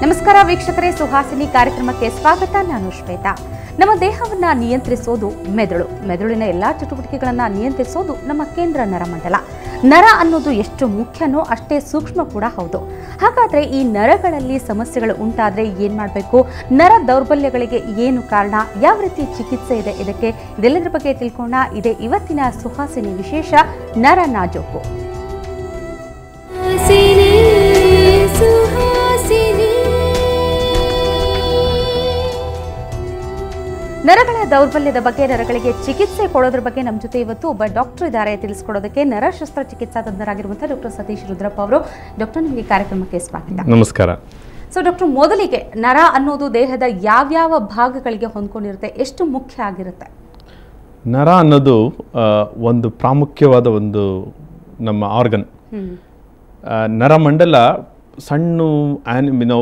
ನಮಸ್ಕಾರ ವೀಕ್ಷಕರೇ ಸುಹಾಸಿನಿ ಕಾರ್ಯಕ್ರಮಕ್ಕೆ ಸ್ವಾಗತ ನಾನು ಶ್ವೇತಾ ನಮ್ಮ ದೇಹವನ್ನ ನಿಯಂತ್ರಿಸೋದು ಮೆದುಳು ಮೆದುಳಿನ ಎಲ್ಲಾ ಚಟುವಟಿಕೆಗಳನ್ನ ನಿಯಂತ್ರಿಸೋದು ನಮ್ಮ ಕೇಂದ್ರ ನರಮಂಡಲ ನರ ಅನ್ನೋದು ಎಷ್ಟು ಮುಖ್ಯನೋ ಅಷ್ಟೇ ಸೂಕ್ಷ್ಮ ಕೂಡ ಹೌದು ಹಾಗಾದ್ರೆ ಈ ನರಗಳಲ್ಲಿ ಸಮಸ್ಯೆಗಳು ಉಂಟಾದ್ರೆ ಏನ್ ಮಾಡಬೇಕು ನರ ದೌರ್ಬಲ್ಯಗಳಿಗೆ ಏನು ಕಾರಣ ಯಾವ ರೀತಿ ಚಿಕಿತ್ಸೆ ಇದೆ ಇದಕ್ಕೆ ಇದೆಲ್ಲದರ ಬಗ್ಗೆ ತಿಳ್ಕೋಣ ಇದೇ ಇವತ್ತಿನ ಸುಹಾಸಿನಿ ವಿಶೇಷ ನರ ನಾಜೂಕು ಸುಹಾಸಿನಿ ಸುಹಾಸಿನಿ ನರಗಳ ದೌರ್ಬಲ್ಯದ ಬಗ್ಗೆ ನರಗಳಿಗೆ ಚಿಕಿತ್ಸೆ ಕೊಡೋದ್ರ ಬಗ್ಗೆ ನಮ್ಮ ಜೊತೆ ಇವತ್ತು ಒಬ್ಬ ಡಾಕ್ಟರ್ ಇದ್ದಾರೆ ತಿಳಿಸ್ಕೊಡೋದಕ್ಕೆ ನರ ಶಸ್ತ್ರಚಿಕಿತ್ಸಾ ತಜ್ಞರಾಗಿರುವಂತಹ ಡಾಕ್ಟರ್ ಸತೀಶ್ ರುದ್ರಪ್ಪ ಅವರು ಡಾಕ್ಟರ್ ನಿಮಗೆ ಕಾರ್ಯಕ್ರಮಕ್ಕೆ ಸ್ವಾಗತ ನಮಸ್ಕಾರ ಸೊ ಡಾಕ್ಟರ್ ಮೊದಲಿಗೆ ನರ ಅನ್ನೋದು ದೇಹದ ಯಾವ್ಯಾವ ಭಾಗಗಳಿಗೆ ಹೊಂದ್ಕೊಂಡಿರುತ್ತೆ ಎಷ್ಟು ಮುಖ್ಯ ಆಗಿರುತ್ತೆ ನರ ಅನ್ನೋದು ಆ, ಒಂದು ಪ್ರಾಮುಖ್ಯವಾದ ಒಂದು ನಮ್ಮ ಆರ್ಗನ್ ಹ್ಮ್ ನರಮಂಡಲ ಸಣ್ಣ ಆ್ಯನಿಮಿನೋ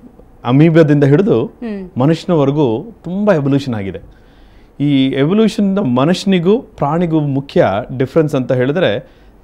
ಅಮೀಬದಿಂದ ಹಿಡಿದು ಹ್ಮ್ ಮನುಷ್ಯನವರೆಗೂ ತುಂಬ ಎವಲ್ಯೂಷನ್ ಆಗಿದೆ ಈ ಎವಲ್ಯೂಷನ್ ಮನುಷ್ಯನಿಗೂ ಪ್ರಾಣಿಗೂ ಮುಖ್ಯ ಡಿಫ್ರೆನ್ಸ್ ಅಂತ ಹೇಳಿದ್ರೆ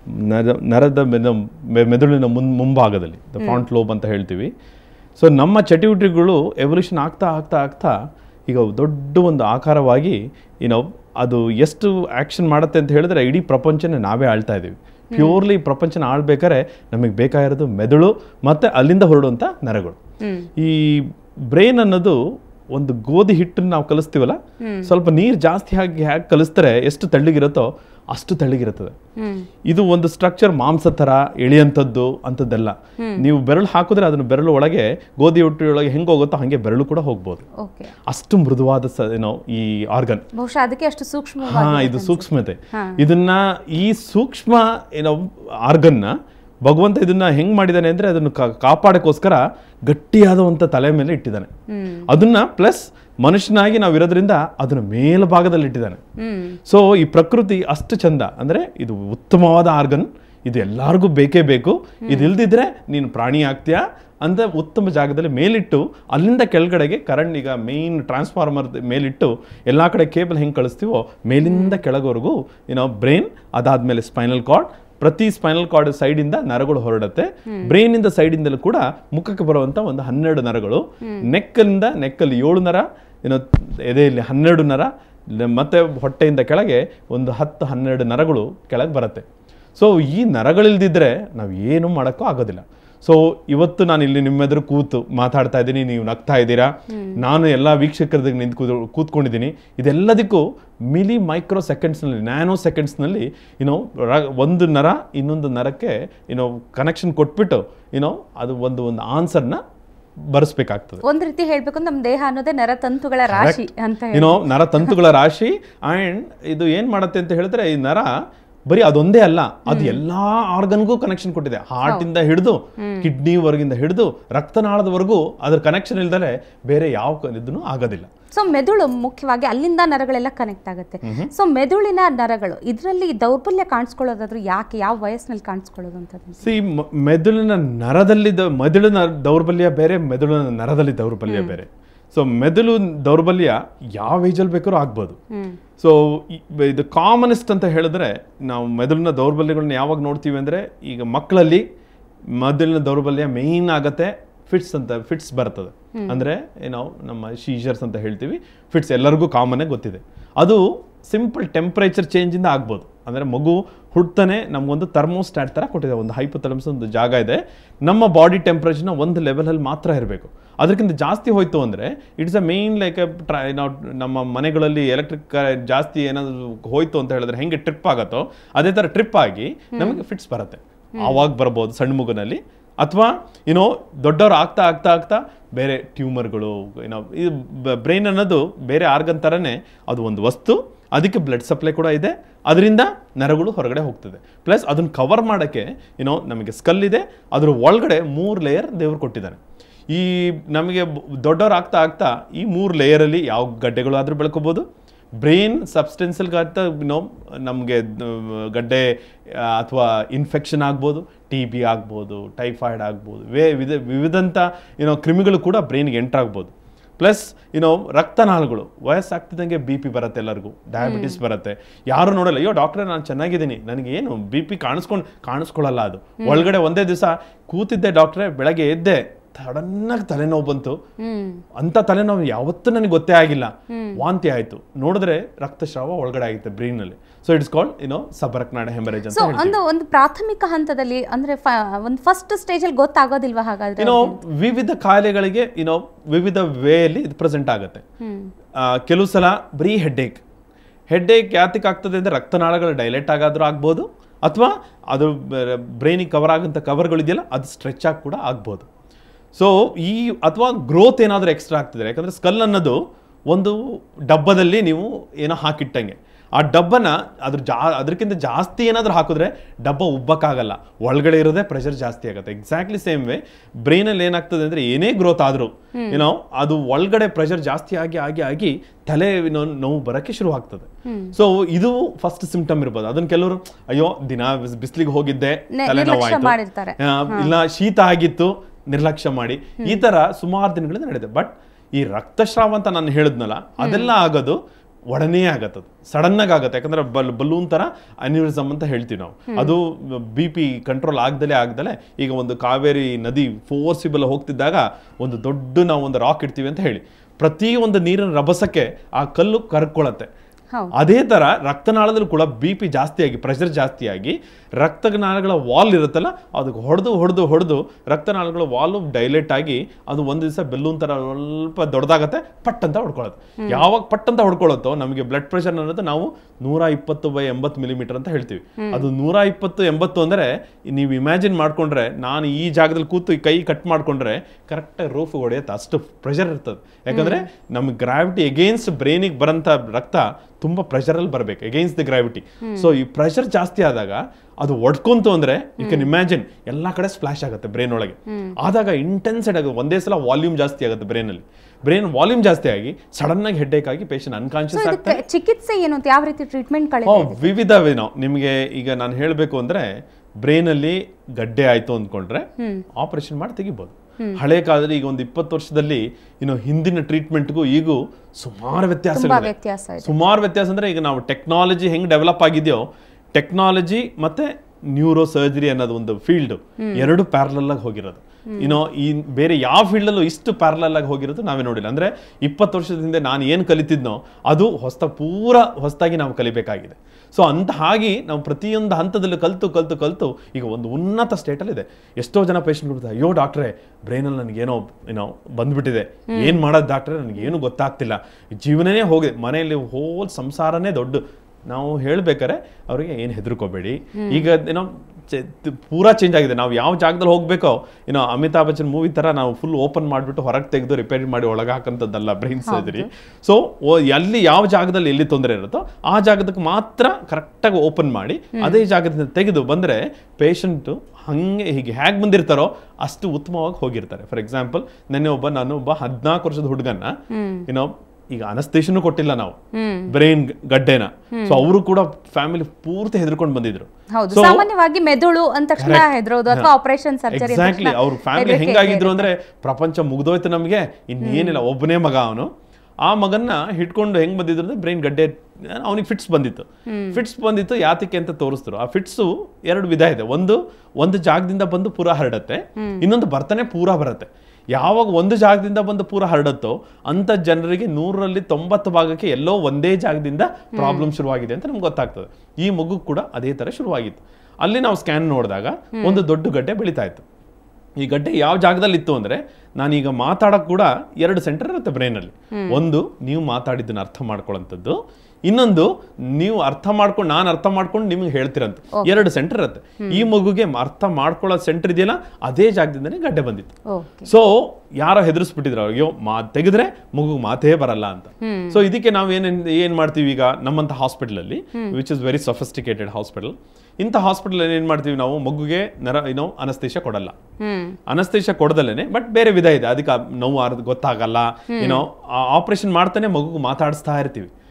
ನರ ನರದ ಮೆದ- ಮೆ- ಮೆದುಳಿನ ಮುನ್ ಮುಂಭಾಗದಲ್ಲಿ ದ ಫ್ರಾಂಟ್ ಲೋಬ್ ಅಂತ ಹೇಳ್ತೀವಿ ಸೊ ನಮ್ಮ ಚಟುವಟಿಕೆಗಳು ಎವಲ್ಯೂಷನ್ ಆಗ್ತಾ ಆಗ್ತಾ ಆಗ್ತಾ ಈಗ ದೊಡ್ಡ ಒಂದು ಆಕಾರವಾಗಿ ಏನೋ ಅದು ಎಷ್ಟು ಆ್ಯಕ್ಷನ್ ಮಾಡುತ್ತೆ ಅಂತ ಹೇಳಿದ್ರೆ ಇಡೀ ಪ್ರಪಂಚನ ನಾವೇ ಆಳ್ತಾ ಇದ್ದೀವಿ ಪ್ಯೂರ್ಲಿ ಪ್ರಪಂಚನ ಆಳ್ಬೇಕಾದ್ರೆ ನಮಗೆ ಬೇಕಾಗಿರೋದು ಮೆದುಳು ಮತ್ತು ಅಲ್ಲಿಂದ ಹೊರಡುವಂಥ ನರಗಳು ಹ್ಮ್ ಈ ಬ್ರೈನ್ ಅನ್ನೋದು ಒಂದು ಗೋಧಿ ಹಿಟ್ಟನ್ನು ನಾವು ಕಲಿಸ್ತೀವಲ್ಲ ಸ್ವಲ್ಪ ನೀರು ಜಾಸ್ತಿ ಹಾಕಿ ಹ್ಯಾಗೆ ಕಲಿಸ್ತಾರೆ ಎಷ್ಟು ತೆಳ್ಳಗಿರುತ್ತೋ ಅಷ್ಟು ತೆಳ್ಳಗಿರುತ್ತದೆ ಹ್ಮ್ ಇದು ಒಂದು ಸ್ಟ್ರಕ್ಚರ್ ಮಾಂಸ ಥರ ಎಳೆಯಂಥದ್ದು ಅಂಥದ್ದೆಲ್ಲ ನೀವು ಬೆರಳು ಹಾಕಿದ್ರೆ ಅದನ್ನು ಬೆರಳು ಒಳಗೆ ಗೋಧಿ ಒಟ್ಟಿಯೊಳಗೆ ಹೆಂಗೆ ಹೋಗುತ್ತೋ ಹಾಗೆ ಬೆರಳು ಕೂಡ ಹೋಗ್ಬೋದು ಓಕೆ ಅಷ್ಟು ಮೃದುವಾದ ಸ ಏನೋ ಈ ಆರ್ಗನ್ ಬಹುಶಃ ಅದಕ್ಕೆ ಅಷ್ಟು ಸೂಕ್ಷ್ಮ ಹಾ ಇದು ಸೂಕ್ಷ್ಮತೆ ಹಾ. ಇದನ್ನ ಈ ಸೂಕ್ಷ್ಮ ಏನೋ ಆರ್ಗನ್ನ ಭಗವಂತ ಇದನ್ನ ಹೆಂಗ್ ಮಾಡಿದಾನೆ ಅಂದ್ರೆ ಅದನ್ನು ಕಾ- ಕಾಪಾಡಕ್ಕೋಸ್ಕರ ಗಟ್ಟಿಯಾದಂಥ ತಲೆ ಮೇಲೆ ಇಟ್ಟಿದ್ದಾನೆ ಹ್ಮ್ ಅದನ್ನ ಪ್ಲಸ್ ಮನುಷ್ಯನಾಗಿ ನಾವು ಇರೋದ್ರಿಂದ ಅದನ್ನ ಮೇಲ್ಭಾಗದಲ್ಲಿ ಇಟ್ಟಿದ್ದಾನೆ ಹ್ಮ್ ಸೊ ಈ ಪ್ರಕೃತಿ ಅಷ್ಟು ಚಂದ ಅಂದ್ರೆ ಇದು ಉತ್ತಮವಾದ ಆರ್ಗನ್ ಇದು ಎಲ್ಲರಿಗೂ ಬೇಕೇ ಬೇಕು ಇದು ಇಲ್ದಿದ್ರೆ ನೀನು ಪ್ರಾಣಿ ಆಗ್ತೀಯಾ ಅಂತ ಉತ್ತಮ ಜಾಗದಲ್ಲಿ ಮೇಲಿಟ್ಟು ಅಲ್ಲಿಂದ ಕೆಳಗಡೆಗೆ ಕರೆಂಟ್ ಈಗ ಮೇನ್ ಟ್ರಾನ್ಸ್ಫಾರ್ಮರ್ ಮೇಲಿಟ್ಟು ಎಲ್ಲ ಕಡೆ ಕೇಬಲ್ ಹೆಂಗೆ ಕಳಿಸ್ತೀವೋ ಮೇಲಿಂದ ಕೆಳಗವರೆಗೂ ಏನೋ ಬ್ರೈನ್ ಅದಾದ್ಮೇಲೆ ಸ್ಪೈನಲ್ ಕಾರ್ಡ್ ಪ್ರತಿ ಸ್ಪೈನಲ್ ಕಾರ್ಡ್ ಸೈಡಿಂದ ನರಗಳು ಹೊರಡುತ್ತೆ ಬ್ರೈನ್ ಇಂದ ಸೈಡಿಂದಲೂ ಕೂಡ ಮುಖಕ್ಕೆ ಬರುವಂತ ಒಂದು ಹನ್ನೆರಡು ನರಗಳು ನೆಕ್ಕಿಂದ ನೆಕ್ಕಲ್ಲಿ ಏಳು ನರ ಏನೋ ಎದೆಯಲ್ಲಿ ಹನ್ನೆರಡು ನರ ಲ- ಮತ್ತೆ ಹೊಟ್ಟೆಯಿಂದ ಕೆಳಗೆ ಒಂದು ಹತ್ತು ಹನ್ನೆರಡು ನರಗಳು ಕೆಳಗೆ ಬರುತ್ತೆ ಸೊ ಈ ನರಗಳಿಲ್ದಿದ್ರೆ ನಾವು ಏನು ಮಾಡೋಕ್ಕೂ ಆಗೋದಿಲ್ಲ ಸೊ ಇವತ್ತು ನಾನು ಇಲ್ಲಿ ನಿಮ್ಮ ಎದುರು ಕೂತು ಮಾತಾಡ್ತಾ ಇದ್ದೀನಿ ನೀವು ನಗ್ತಾ ಇದ್ದೀರಾ ನಾನು ಎಲ್ಲ ವೀಕ್ಷಕರದಾಗ ನಿಂತು ಕೂತು ಕೂತ್ಕೊಂಡಿದ್ದೀನಿ ಇದೆಲ್ಲದಕ್ಕೂ ಮಿಲಿ ಮೈಕ್ರೋ ಸೆಕೆಂಡ್ಸ್ನಲ್ಲಿ ನ್ಯಾನೋ ಸೆಕೆಂಡ್ಸ್ನಲ್ಲಿ ಏನೋ ಒಂದು ನರ ಇನ್ನೊಂದು ನರಕ್ಕೆ ಏನೋ ಕನೆಕ್ಷನ್ ಕೊಟ್ಬಿಟ್ಟು ಏನೋ ಅದು ಒಂದು ಒಂದು ಆನ್ಸರ್ನ ಬರೆಸ್ಬೇಕಾಗ್ತದೆ ಒಂದ್ ರೀತಿ ಹೇಳ್ಬೇಕು ಅಂದ್ರೆ ನಮ್ಮ ದೇಹ ಅನ್ನೋದೇ ನರತಂತುಗಳ ರಾಶಿ ಅಂತ ಹೇಳಿ. ಏನೋ ನರ ತಂತುಗಳ ರಾಶಿ ಅಂಡ್ ಇದು ಏನ್ ಮಾಡುತ್ತೆ ಅಂತ ಹೇಳಿದ್ರೆ ಈ ನರ ಬರೀ ಅದೊಂದೇ ಅಲ್ಲ ಅದು ಎಲ್ಲಾ ಆರ್ಗನ್ಗೂ ಕನೆಕ್ಷನ್ ಕೊಟ್ಟಿದೆ ಹಾರ್ಟ್ ಇಂದ ಹಿಡಿದು ಕಿಡ್ನಿ ವರ್ಗಿಂದ ಹಿಡಿದು ರಕ್ತನಾಳದವರೆಗೂ ಅದ್ರ ಕನೆಕ್ಷನ್ ಇಲ್ದಲೆ ಬೇರೆ ಯಾವ ಕ- ಇದನ್ನು ಆಗೋದಿಲ್ಲ ಸೊ ಮೆದುಳು ಮುಖ್ಯವಾಗಿ ಅಲ್ಲಿಂದ ನರಗಳೆಲ್ಲ ಕನೆಕ್ಟ್ ಆಗುತ್ತೆ ಸೊ ಮೆದುಳಿನ ನರಗಳು ಇದರಲ್ಲಿ ದೌರ್ಬಲ್ಯ ಕಾಣಿಸ್ಕೊಳ್ಳೋದಾದ್ರೂ ಯಾಕೆ ಯಾವ ವಯಸ್ಸಿನಲ್ಲಿ ಕಾಣಿಸ್ಕೊಳ್ಳೋದು ಅಂತದ್ದು ಸಿ ಮೆದುಳಿನ ನರದಲ್ಲಿ ದ- ಮೆದುಳಿನ ದೌರ್ಬಲ್ಯ ಬೇರೆ ಮೆದುಳಿನ ನರದಲ್ಲಿ ದೌರ್ಬಲ್ಯ ಬೇರೆ ಸೊ ಮೆದುಳು ದೌರ್ಬಲ್ಯ ಯಾವ ಏಜಲ್ಲಿ ಬೇಕಾದ್ರೂ ಆಗ್ಬೋದು ಹ್ಮ್ ಸೊ ಇದು ಕಾಮನೆಸ್ಟ್ ಅಂತ ಹೇಳಿದ್ರೆ ನಾವು ಮೆದುಳಿನ ದೌರ್ಬಲ್ಯಗಳನ್ನ ಯಾವಾಗ ನೋಡ್ತೀವಿ ಅಂದರೆ ಈಗ ಮಕ್ಕಳಲ್ಲಿ ಮೆದುಳಿನ ದೌರ್ಬಲ್ಯ ಮೇಯ್ನ್ ಆಗತ್ತೆ ಫಿಟ್ಸ್ ಅಂತ ಫಿಟ್ಸ್ ಬರ್ತದೆ ಅಂದರೆ ಏನೋ ನಮ್ಮ ಶೀಜರ್ಸ್ ಅಂತ ಹೇಳ್ತೀವಿ ಫಿಟ್ಸ್ ಎಲ್ಲರಿಗೂ ಕಾಮನ್ನೇ ಗೊತ್ತಿದೆ ಅದು ಸಿಂಪಲ್ ಟೆಂಪ್ರೇಚರ್ ಚೇಂಜಿಂದ ಆಗ್ಬೋದು ಅಂದರೆ ಮಗು ಹುಡ್ತಾನೆ ನಮಗೊಂದು ಥರ್ಮೋಸ್ಟ್ಯಾಟ್ ಥರ ಕೊಟ್ಟಿದೆ ಒಂದು ಹೈಪೋಥಲಮ್ಸ್ ಒಂದು ಜಾಗ ಇದೆ ನಮ್ಮ ಬಾಡಿ ಟೆಂಪ್ರೇಚರ್ನ ಒಂದು ಲೆವೆಲಲ್ಲಿ ಮಾತ್ರ ಇರಬೇಕು ಅದಕ್ಕಿಂತ ಜಾಸ್ತಿ ಹೋಯ್ತು ಅಂದರೆ it's uh main like try ನಾವು ನಮ್ಮ ಮನೆಗಳಲ್ಲಿ ಎಲೆಕ್ಟ್ರಿಕ್ ಜಾಸ್ತಿ ಏನಾದರೂ ಹೋಯ್ತು ಅಂತ ಹೇಳಿದ್ರೆ ಹೆಂಗೆ ಟ್ರಿಪ್ ಆಗತ್ತೋ ಅದೇ ಥರ ಟ್ರಿಪ್ ಆಗಿ ನಮಗೆ ಫಿಟ್ಸ್ ಬರುತ್ತೆ ಆವಾಗ ಬರ್ಬೋದು ಸಣ್ಣ ಮಗುನಲ್ಲಿ ಅಥವಾ ಏನೋ ದೊಡ್ಡವ್ರು ಆಗ್ತಾ ಆಗ್ತಾ ಆಗ್ತಾ ಬೇರೆ ಟ್ಯೂಮರ್ಗಳು ಏನೋ ಇದು ಬ್ರೈನ್ ಅನ್ನೋದು ಬೇರೆ ಆರ್ಗನ್ ಥರನೇ ಅದು ಒಂದು ವಸ್ತು ಅದಕ್ಕೆ ಬ್ಲಡ್ ಸಪ್ಲೈ ಕೂಡ ಇದೆ ಅದರಿಂದ ನರಗಳು ಹೊರಗಡೆ ಹೋಗ್ತದೆ ಪ್ಲಸ್ ಅದನ್ನು ಕವರ್ ಮಾಡೋಕ್ಕೆ ಏನೋ ನಮಗೆ ಸ್ಕಲ್ ಇದೆ ಅದ್ರ ಒಳಗಡೆ ಮೂರು ಲೇಯರ್ ದೇವ್ರು ಕೊಟ್ಟಿದ್ದಾನೆ ಈ ನಮಗೆ ದೊಡ್ಡವ್ರು ಆಗ್ತಾ ಆಗ್ತಾ ಈ ಮೂರು ಲೇಯರಲ್ಲಿ ಯಾವ ಗಡ್ಡೆಗಳು ಆದರೂ ಬೆಳ್ಕೋಬೋದು ಬ್ರೈನ್ ಸಬ್ಸ್ಟೆನ್ಸಲ್ಗಂತ ನೋ ನಮಗೆ ಗಡ್ಡೆ ಅಥವಾ ಇನ್ಫೆಕ್ಷನ್ ಆಗ್ಬೋದು ಟಿ ಬಿ ಆಗ್ಬೋದು ಟೈಫಾಯ್ಡ್ ಆಗ್ಬೋದು ವೇ ವಿಧ ವಿವಿಧಂಥ ಏನೋ ಕ್ರಿಮಿಗಳು ಕೂಡ ಬ್ರೈನ್ಗೆ ಎಂಟ್ರ್ ಆಗ್ಬೋದು ಪ್ಲಸ್ ಏನೋ ರಕ್ತನಾಳಗಳು ವಯಸ್ಸಾಗ್ತಿದ್ದಂಗೆ ಬಿ ಪಿ ಬರುತ್ತೆ ಎಲ್ಲರಿಗೂ ಡಯಾಬಿಟಿಸ್ ಬರುತ್ತೆ ಯಾರು ನೋಡಲ್ಲ ಅಯ್ಯೋ ಡಾಕ್ಟ್ರೆ ನಾನು ಚೆನ್ನಾಗಿದ್ದೀನಿ ನನಗೆ ಏನು ಬಿ ಪಿ ಕಾಣಿಸ್ಕೊಂಡು ಕಾಣಿಸ್ಕೊಳ್ಳಲ್ಲ ಅದು ಒಳಗಡೆ ಒಂದೇ ದಿವಸ ಕೂತಿದ್ದೆ ಡಾಕ್ಟ್ರೆ ಬೆಳಗ್ಗೆ ಎದ್ದೆ ಸಡನ್ನಾಗಿ ತಲೆನೋವು ಬಂತು ಹ್ಮ್ ಅಂತ ತಲೆನೋವು ಯಾವತ್ತೂ ನನಗೆ ಗೊತ್ತೇ ಆಗಿಲ್ಲ ವಾಂತಿ ಆಯ್ತು ನೋಡಿದ್ರೆ ರಕ್ತಸ್ರಾವ ಒಳಗಡೆ ಆಗಿತ್ತು ಬ್ರೈನ್ ನಲ್ಲಿ so it's called you know subarachnoid haemorrhage ಅಂತ ಸೊ ಒಂದು ಒಂದು ಪ್ರಾಥಮಿಕ ಹಂತದಲ್ಲಿ ಅಂದ್ರೆ ಫ- ಒಂದು ಫಸ್ಟ್ ಸ್ಟೇಜ್ ಅಲ್ಲಿ ಗೊತ್ತಾಗೋದಿಲ್ವಾ ಹಾಗಾದ್ರೆ ಏನೋ ವಿವಿಧ ಕಾಯಿಲೆಗಳಿಗೆ ಏನೋ ವಿವಿಧ ವೇಯಲ್ಲಿ ಇದು ಪ್ರೆಸೆಂಟ್ ಆಗುತ್ತೆ ಹ್ಮ್ ಆ, ಕೆಲವು ಸಲ ಬರೀ ಹೆಡ್ಡೇಕ್ ಹೆಡ್ಡೇಕ್ ಯಾತಕ್ಕೆ ಆಗ್ತದೆ ಅಂದರೆ ರಕ್ತನಾಳಗಳು ಡೈಲೆಟ್ ಆಗಾದ್ರೂ ಆಗ್ಬೋದು ಅಥವಾ ಅದು ಬ್ರೈನಿಗೆ ಕವರ್ ಆಗಂಥ ಕವರ್ಗಳಿದೆಯಲ್ಲ ಅದು ಸ್ಟ್ರೆಚ್ ಆಗಿ ಕೂಡ ಆಗ್ಬೋದು ಸೊ ಈ ಅಥವಾ ಗ್ರೋತ್ ಏನಾದರೂ ಎಕ್ಸ್ಟ್ರಾ ಆಗ್ತಿದೆ ಯಾಕಂದರೆ ಸ್ಕಲ್ ಅನ್ನೋದು ಒಂದು ಡಬ್ಬದಲ್ಲಿ ನೀವು ಏನೋ ಹಾಕಿಟ್ಟಂಗೆ ಆ ಡಬ್ಬನ ಅದ್ರ ಜಾ ಅದಕ್ಕಿಂತ ಜಾಸ್ತಿ ಏನಾದರೂ ಹಾಕಿದ್ರೆ ಡಬ್ಬ ಉಬ್ಬಕ್ಕಾಗಲ್ಲ ಒಳಗಡೆ ಇರೋದೇ ಪ್ರೆಷರ್ ಜಾಸ್ತಿ ಆಗುತ್ತೆ ಎಕ್ಸಾಕ್ಟ್ಲಿ ಸೇಮ್ ವೇ ಬ್ರೈನಲ್ಲಿ ಏನಾಗ್ತದೆ ಅಂದರೆ ಏನೇ ಗ್ರೋತ್ ಆದರೂ ಏನೋ ಅದು ಒಳಗಡೆ ಪ್ರೆಷರ್ ಜಾಸ್ತಿ ಆಗಿ ಆಗಿ ಆಗಿ ತಲೆ ನೋ- ನೋವು ಬರೋಕ್ಕೆ ಶುರು ಆಗ್ತದೆ ಸೊ ಇದು ಫಸ್ಟ್ ಸಿಂಪ್ಟಮ್ ಇರ್ಬೋದು ಅದನ್ನ ಕೆಲವರು ಅಯ್ಯೋ ದಿನ ಬಿಸಿಲಿಗೆ ಹೋಗಿದ್ದೆ ನೆ- ತಲೆ ನಿರ್ಲಕ್ಷ್ಯ ನೋವಾಯ್ತು ಮಾಡಿರ್ತಾರೆ. ಆ, ಇಲ್ಲ ಶೀತ ಆಗಿತ್ತು ನಿರ್ಲಕ್ಷ್ಯ ಮಾಡಿ ಈ ತರ ಸುಮಾರು ದಿನಗಳಿಂದ ನಡೆಯುತ್ತೆ ಬಟ್ ಈ ರಕ್ತಸ್ರಾವ ಅಂತ ನಾನು ಹೇಳಿದ್ನಲ್ಲ ಅದೆಲ್ಲ ಆಗೋದು ಒಡನೆ ಆಗತ್ತದು ಸಡನ್ ಆಗಿ ಆಗುತ್ತೆ ಯಾಕಂದ್ರೆ ಬಲ್ ಬಲೂನ್ ತರ ಅನ್ಯೂರಿಸಮ್ ಅಂತ ಹೇಳ್ತೀವಿ ನಾವು ಅದು ಬಿ ಪಿ ಕಂಟ್ರೋಲ್ ಆಗ್ದಲೇ ಆಗ್ದಲೇ ಈಗ ಒಂದು ಕಾವೇರಿ ನದಿ ಫೋರ್ಸಿಬಲ್ ಹೋಗ್ತಿದ್ದಾಗ ಒಂದು ದೊಡ್ಡ ನಾವು ಒಂದು ರಾಕ್ ಇಡ್ತೀವಿ ಅಂತ ಹೇಳಿ ಪ್ರತಿ ಒಂದು ನೀರಿನ ರಭಸಕ್ಕೆ ಆ ಕಲ್ಲು ಕರ್ಕೊಳತ್ತೆ ಹೌದು ಅದೇ ತರ ರಕ್ತನಾಳದಲ್ಲಿ ಕೂಡ ಬಿ ಪಿ ಜಾಸ್ತಿಯಾಗಿ ಪ್ರೆಷರ್ ಜಾಸ್ತಿಯಾಗಿ ರಕ್ತನಾಳಗಳ ವಾಲ್ ಇರುತ್ತಲ್ಲ ಅದಕ್ಕೆ ಹೊಡೆದು ಹೊಡೆದು ಹೊಡೆದು ರಕ್ತನಾಳಗಳ ವಾಲು ಡೈಲೇಟ್ ಆಗಿ ಅದು ಒಂದು ದಿವಸ ಬೆಲ್ಲೂನ್ ತರ ಸ್ವಲ್ಪ ದೊಡ್ಡದಾಗತ್ತೆ ಪಟ್ ಅಂತ ಹೊಡ್ಕೊಳ್ಳುತ್ತೆ ಯಾವಾಗ ಪಟ್ ಅಂತ ಹೊಡ್ಕೊಳ್ಳುತ್ತೋ ನಮಗೆ ಬ್ಲಡ್ ಪ್ರೆಷರ್ ಅನ್ನೋದು ನಾವು ನೂರ ಇಪ್ಪತ್ತು ಬೈ ಎಂಬತ್ತು ಮಿಲಿಮೀಟರ್ ಅಂತ ಹೇಳ್ತೀವಿ ಅದು ನೂರ ಇಪ್ಪತ್ತು ಎಂಬತ್ತು ಅಂದ್ರೆ ನೀವು ಇಮ್ಯಾಜಿನ್ ಮಾಡ್ಕೊಂಡ್ರೆ ನಾನು ಈ ಜಾಗದಲ್ಲಿ ಕೂತು ಈ ಕೈ ಕಟ್ ಮಾಡ್ಕೊಂಡ್ರೆ ಕರೆಕ್ಟಾಗಿ ರೂಫ್ ಹೊಡೆಯುತ್ತೆ ಅಷ್ಟು ಪ್ರೆಷರ್ ಇರ್ತದೆ ಯಾಕಂದ್ರೆ ನಮ್ಗೆ ಗ್ರಾವಿಟಿ ಎಗೇನ್ಸ್ಟ್ ಬ್ರೈನಿಗೆ ಬರೋಂಥ ರಕ್ತ ತುಂಬಾ ಪ್ರೆಷರಲ್ಲಿ ಬರಬೇಕು ಎಗೇನ್ಸ್ಟ್ ದಿ ಗ್ರಾವಿಟಿ ಸೊ ಈ ಪ್ರೆಷರ್ ಜಾಸ್ತಿ ಆದಾಗ ಅದು ಒಡ್ಕೊಂತು ಅಂದ್ರೆ ಯು ಕ್ಯಾನ್ ಇಮ್ಯಾಜಿನ್ ಎಲ್ಲಾ ಕಡೆ ಸ್ಪ್ಲಾಶ್ ಆಗುತ್ತೆ ಬ್ರೈನ್ ಒಳಗೆ ಆದಾಗ ಇಂಟೆನ್ಸೆಡ್ ಆಗುತ್ತೆ ಒಂದೇ ಸಲ ವಾಲ್ಯೂಮ್ ಜಾಸ್ತಿ ಆಗುತ್ತೆ ಬ್ರೈನ್ ಅಲ್ಲಿ ಬ್ರೈನ್ ವಾಲ್ಯೂಮ್ ಜಾಸ್ತಿ ಆಗಿ ಸಡನ್ ಆಗಿ ಹೆಡ್ಡೇಕ್ ಆಗಿ ಪೇಷಂಟ್ ಸೊ ಅನ್ಕಾನ್ಶಿಯಸ್ ಇದಕ್ಕೆ ಚಿಕಿತ್ಸೆ ಏನು ಅಂತ ಯಾವ ರೀತಿ ಟ್ರೀಟ್ಮೆಂಟ್ ಕಳೆ ಓ ವಿವಿಧವೇನೋ ನಿಮಗೆ ಈಗ ನಾನು ಹೇಳಬೇಕು ಅಂದ್ರೆ ಬ್ರೈನ್ ಅಲ್ಲಿ ಗಡ್ಡೆ ಆಯ್ತು ಅಂದ್ಕೊಂಡ್ರೆ ಆಪರೇಷನ್ ಮಾಡಿ ತೆಗಿಬೋದು ಹಳೆ ಕಾಲದಲ್ಲಿ ಈಗ ಒಂದು ಇಪ್ಪತ್ತು ವರ್ಷದಲ್ಲಿ ಇನ್ನು ಹಿಂದಿನ ಟ್ರೀಟ್ಮೆಂಟ್ಗೂ ಈಗೂ ಸುಮಾರು ತುಂಬಾ ವ್ಯತ್ಯಾಸ ವ್ಯತ್ಯಾಸ ಇದೆ ಸುಮಾರು ವ್ಯತ್ಯಾಸ ಅಂದ್ರೆ ಈಗ ನಾವು ಟೆಕ್ನಾಲಜಿ ಹೆಂಗ್ ಡೆವಲಪ್ ಆಗಿದೆಯೋ ಟೆಕ್ನಾಲಜಿ ಮತ್ತೆ ನ್ಯೂರೋ ಸರ್ಜರಿ ಅನ್ನೋದು ಒಂದು ಫೀಲ್ಡ್ ಎರಡು ಪ್ಯಾರಲಲ್ ಆಗಿ ಹೋಗಿರೋದು ಇನ್ನು ಈ ಬೇರೆ ಯಾವ ಫೀಲ್ಡ್ ಅಲ್ಲೂ ಇಷ್ಟು ಪ್ಯಾರಲಲ್ ಆಗಿ ಹೋಗಿರೋದು ನಾವೇ ನೋಡಿಲ್ಲ ಅಂದ್ರೆ ಇಪ್ಪತ್ತು ವರ್ಷದ ಹಿಂದೆ ನಾನು ಏನು ಕಲಿತಿದ್ನೋ ಅದು ಹೊಸ ಪೂರ ಹೊಸದಾಗಿ ನಾವು ಕಲಿಬೇಕಾಗಿದೆ ಸೊ ಅಂತ ಹಾಗೆ ನಾವು ಪ್ರತಿಯೊಂದು ಹಂತದಲ್ಲೂ ಕಲ್ತು ಕಲ್ತು ಕಲ್ತು ಈಗ ಒಂದು ಉನ್ನತ ಸ್ಟೇಟಲ್ಲಿ ಇದೆ ಎಷ್ಟೋ ಜನ ಪೇಷಂಟ್ ಬರ್ತಾರೆ ಅಯ್ಯೋ ಡಾಕ್ಟ್ರೇ ಬ್ರೈನಲ್ಲಿ ನನಗೇನೋ ಏನೋ ಬಂದ್ಬಿಟ್ಟಿದೆ ಏನು ಮಾಡೋದು ಡಾಕ್ಟ್ರೇ ನನಗೇನು ಗೊತ್ತಾಗ್ತಿಲ್ಲ ಜೀವನನೇ ಹೋಗಿದೆ ಮನೆಯಲ್ಲಿ ಹೋಲ್ ಸಂಸಾರನೇ ದೊಡ್ಡ ನಾವು ಹೇಳ್ಬೇಕಾರೆ ಅವರಿಗೆ ಏನು ಹೆದರ್ಕೋಬೇಡಿ ಈಗ ಏನೋ ಚೆ- ತ್- ಪೂರಾ ಚೇಂಜ್ ಆಗಿದೆ ನಾವು ಯಾವ ಜಾಗದಲ್ಲಿ ಹೋಗ್ಬೇಕೋ ಏನೋ ಅಮಿತಾಬ್ ಬಚ್ಚನ್ ಮೂವಿ ತರ ನಾವು ಫುಲ್ ಓಪನ್ ಮಾಡಿಬಿಟ್ಟು ಹೊರಗೆ ತೆಗೆದು ರಿಪೇರಿ ಮಾಡಿ ಒಳಗೆ ಹಾಕಂಥದ್ದಲ್ಲ ಬ್ರೈನ್ ಸರ್ಜರಿ ಸೊ ಎಲ್ಲಿ ಯಾವ ಜಾಗದಲ್ಲಿ ಎಲ್ಲಿ ತೊಂದರೆ ಇರುತ್ತೋ ಆ ಜಾಗದಕ್ಕೆ ಮಾತ್ರ ಕರೆಕ್ಟಾಗಿ ಓಪನ್ ಮಾಡಿ ಅದೇ ಜಾಗದಿಂದ ತೆಗೆದು ಬಂದರೆ ಪೇಷಂಟು ಹಂಗೆ ಹೀಗೆ ಹೇಗೆ ಬಂದಿರ್ತಾರೋ ಅಷ್ಟು ಉತ್ತಮವಾಗಿ ಹೋಗಿರ್ತಾರೆ ಫಾರ್ ಎಕ್ಸಾಂಪಲ್ ನೆನ್ನೆ ಒಬ್ಬ ನಾನು ಒಬ್ಬ ಹದಿನಾಲ್ಕು ವರ್ಷದ ಹುಡುಗನ್ನ ಏನೋ ಈಗ ಅನಸ್ತೇಶನು ಕೊಟ್ಟಿಲ್ಲ ನಾವು ಬ್ರೈನ್ ಗಡ್ಡೆನ ಸೊ ಅವರು ಕೂಡ ಫ್ಯಾಮಿಲಿ ಪೂರ್ತಿ ಹೆದರ್ಕೊಂಡು ಬಂದಿದ್ರು ಹೌದು So- ಸಾಮಾನ್ಯವಾಗಿ ಮೆದುಳು ಅಂದ ತಕ್ಷಣ ಹೆದರೋದು ಅಥವಾ ಆಪರೇಷನ್ ಸರ್ಜರಿ ಎಕ್ಸಾಕ್ಟ್ಲಿ ಅವ್ರ ಫ್ಯಾಮಿಲಿ ಹೆಂಗಾಗಿದ್ರು ಅಂದ್ರೆ ಪ್ರಪಂಚ ಮುಗ್ದೋಯ್ತು ನಮ್ಗೆ ಇನ್ನೇನಿಲ್ಲ ಒಬ್ಬನೇ ಮಗ ಅವನು ಆ ಮಗನ್ನ ಹಿಡ್ಕೊಂಡು ಹೆಂಗ್ ಬಂದಿದ್ರು ಅಂದ್ರೆ ಬ್ರೈನ್ ಗಡ್ಡೆ ಅವನಿಗೆ ಫಿಟ್ಸ್ ಬಂದಿತ್ತು ಫಿಟ್ಸ್ ಬಂದಿತ್ತು ಯಾತಕ್ಕೆ ಅಂತ ತೋರಿಸಿದ್ರು ಆ ಫಿಟ್ಸು ಎರಡು ವಿಧ ಇದೆ ಒಂದು ಒಂದು ಜಾಗದಿಂದ ಬಂದು ಪೂರ ಹರಡತ್ತೆ ಇನ್ನೊಂದು ಬರ್ತಾನೆ ಪೂರ ಬರುತ್ತೆ ಯಾವಾಗ ಒಂದು ಜಾಗದಿಂದ ಬಂದು ಪೂರ ಹರಡುತ್ತೋ ಅಂತ ಜನರಿಗೆ ನೂರರಲ್ಲಿ ತೊಂಬತ್ತು ಭಾಗಕ್ಕೆ ಎಲ್ಲೋ ಒಂದೇ ಜಾಗದಿಂದ ಪ್ರಾಬ್ಲಮ್ ಶುರುವಾಗಿದೆ ಅಂತ ನಮ್ಗೆ ಗೊತ್ತಾಗ್ತದೆ ಈ ಮಗು ಕೂಡ ಅದೇ ತರ ಶುರುವಾಗಿತ್ತು ಅಲ್ಲಿ ನಾವು ಸ್ಕ್ಯಾನ್ ನೋಡಿದಾಗ ಒಂದು ದೊಡ್ಡ ಗಡ್ಡೆ ಬೆಳೀತಾ ಇತ್ತು ಈ ಗಡ್ಡೆ ಯಾವ ಜಾಗದಲ್ಲಿ ಇತ್ತು ಅಂದ್ರೆ ನಾನೀಗ ಮಾತಾಡಕ್ ಕೂಡ ಎರಡು ಸೆಂಟರ್ ಇರುತ್ತೆ ಬ್ರೈನಲ್ಲಿ ಒಂದು ನೀವು ಮಾತಾಡಿದ್ದನ್ನ ಅರ್ಥ ಮಾಡ್ಕೊಳ್ಳೋಂಥದ್ದು ಇನ್ನೊಂದು ನೀವು ಅರ್ಥ ಮಾಡ್ಕೊಂಡು ನಾನು ಅರ್ಥ ಮಾಡ್ಕೊಂಡು ನಿಮ್ಗೆ ಹೇಳ್ತಿರಂತ ಎರಡು ಸೆಂಟರ್ ಇರುತ್ತೆ ಈ ಮಗುಗೆ ಅರ್ಥ ಮಾಡ್ಕೊಳ್ಳೋ ಸೆಂಟರ್ ಇದೆಯಲ್ಲ ಅದೇ ಜಾಗದಿಂದನೇ ಗಡ್ಡೆ ಬಂದಿತ್ತು ಓಕೆ ಸೊ ಯಾರೋ ಹೆದರ್ಸ್ಬಿಟ್ಟಿದ್ರು ಅಯ್ಯೋ ಮಾ ತೆಗೆದ್ರೆ ಮಗು ಮಾತೇ ಬರಲ್ಲ ಅಂತ ಸೊ ಇದಕ್ಕೆ ನಾವು ಏನ್ ಏನ್ ಮಾಡ್ತೀವಿ ಈಗ ನಮ್ಮಂತ ಹಾಸ್ಪಿಟಲ್ ಅಲ್ಲಿ which is very sophisticated hospital ಇಂಥ ಹಾಸ್ಪಿಟಲ್ ಏನ್ ಮಾಡ್ತೀವಿ ನಾವು ಮಗುಗೆ ನರ ಏನೋ ಅನಸ್ತೇಶ ಕೊಡಲ್ಲ ಹ್ಮ್ ಅನಸ್ತೇಶ ಕೊಡದಲೇನೆ ಬಟ್ ಬೇರೆ ವಿಧ ಇದೆ ಅದಕ್ಕೆ ಆ ನೋವು ಅರ್ಧ ಗೊತ್ತಾಗಲ್ಲ ಏನೋ ಆಪರೇಷನ್ ಮಾಡ್ತಾನೆ ಮಗುಗೆ ಮಾತಾಡಿಸ್ತಾ ಇರ್ತೀವಿ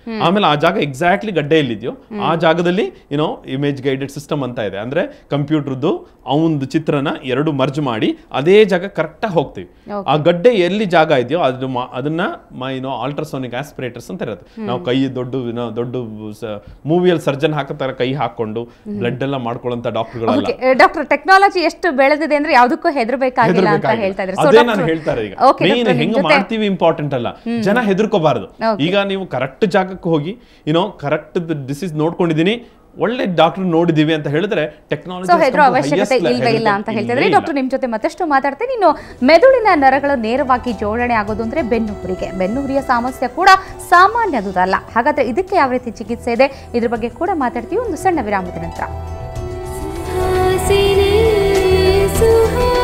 ಆಮೇಲೆ ಆ ಜಾಗ ಎಕ್ಸಾಕ್ಟ್ಲಿ ಗಡ್ಡೆ ಎಲ್ಲಿದೆಯೋ ಆ ಜಾಗದಲ್ಲಿ ಏನೋ ಇಮೇಜ್ ಗೈಡೆಡ್ ಸಿಸ್ಟಮ್ ಅಂತ ಇದೆ ಅಂದ್ರೆ ಕಂಪ್ಯೂಟರ್ದು ಅವನದು ಚಿತ್ರನ ಎರಡು ಮರ್ಜ್ ಮಾಡಿ ಅದೇ ಜಾಗ ಕರೆಕ್ಟಾಗಿ ಹೋಗ್ತೀವಿ ಆ ಗಡ್ಡೆ ಎಲ್ಲಿ ಜಾಗ ಇದೆಯೋ ಅದು ಮಾ- ಅದನ್ನ ಏನೋ ಅಲ್ಟ್ರಾಸೋನಿಕ್ ಆಸ್ಪಿರೇಟರ್ಸ್ ಅಂತ ಇರುತ್ತೆ ನಾವು ಕೈ ದೊಡ್ಡ ಏನೋ ದೊಡ್ಡ ಮೂವಿಯಲ್ಲಿ ಸರ್ಜನ್ ಹಾಕೋ ಕೈ ಹಾಕೊಂಡು ಬ್ಲಡ್ ಎಲ್ಲ ಮಾಡ್ಕೊಳ್ಳೋಂಥ ಡಾಕ್ಟರ್ಗಳೆಲ್ಲ ಓಕೆ ಡಾಕ್ಟರ್ ಟೆಕ್ನಾಲಜಿ ಎಷ್ಟು ಬೆಳೆದಿದೆ ಅಂದ್ರೆ ಯಾವುದಕ್ಕೂ ಹೆದರ್ಬೇಕಾಗಿಲ್ಲ ಅಂತ ಹೇಳ್ತಾ ಇದ್ದಾರೆ So, ಅದೇ doctor- ನಾನು ಹೇಳ್ತಾರೆ ಈಗ Okay, ಮೇನ್ doctor, ನಿಮ್ ಹೆಂಗ್ ಜೊತೆ- ಮಾಡ್ತೀವಿ ಇಂಪಾರ್ಟೆಂಟ್ ಅಲ್ಲ ಜನ ಹೆದರ್ಕೋಬಾರದು ಈಗ ನೀವು ಕರೆಕ್ಟ್ ಜಾಗಕ್ಕೆ ಹೋಗಿ ಏನೋ ಕರೆಕ್ಟ್ ಡಿಸೀಸ್ ನೋಡ್ಕೊಂಡಿದೀನಿ ಒಳ್ಳೆ ಡಾಕ್ಟರ್ ನೋಡಿದೀವಿ ಅಂತ ಹೇಳಿದ್ರೆ ಟೆಕ್ನಾಲಜಿ ಸೊ ಹೆದರೋ ಅವಶ್ಯಕತೆ ಇಲ್ವೇ ಇಲ್ಲ ಅಂತ ಹೇಳ್ತಿದ್ರೆ ಡಾಕ್ಟರ್ ನಿಮ್ ಜೊತೆ ಮತ್ತಷ್ಟು ಮಾತಾಡ್ತೇನೆ ಇನ್ನು ಮೆದುಳಿನ ನರಗಳು ನೇರವಾಗಿ ಜೋಡಣೆ ಆಗೋದು ಅಂದ್ರೆ ಬೆನ್ನು ಹುರಿಗೆ ಬೆನ್ನು ಹುರಿಯ ಸಮಸ್ಯೆ ಕೂಡ ಸಾಮಾನ್ಯದುದಲ್ಲ ಹಾಗಾದ್ರೆ ಇದಕ್ಕೆ ಯಾವ ರೀತಿ ಚಿಕಿತ್ಸೆ ಇದೆ ಇದ್ರ ಬಗ್ಗೆ ಕೂಡ ಮಾತಾಡ್ತೀವಿ ಒಂದು ಸಣ್ಣ ವಿರಾಮದ ನಂತರ ಸುಹಾಸಿನಿ ಸುಹಾಸಿನಿ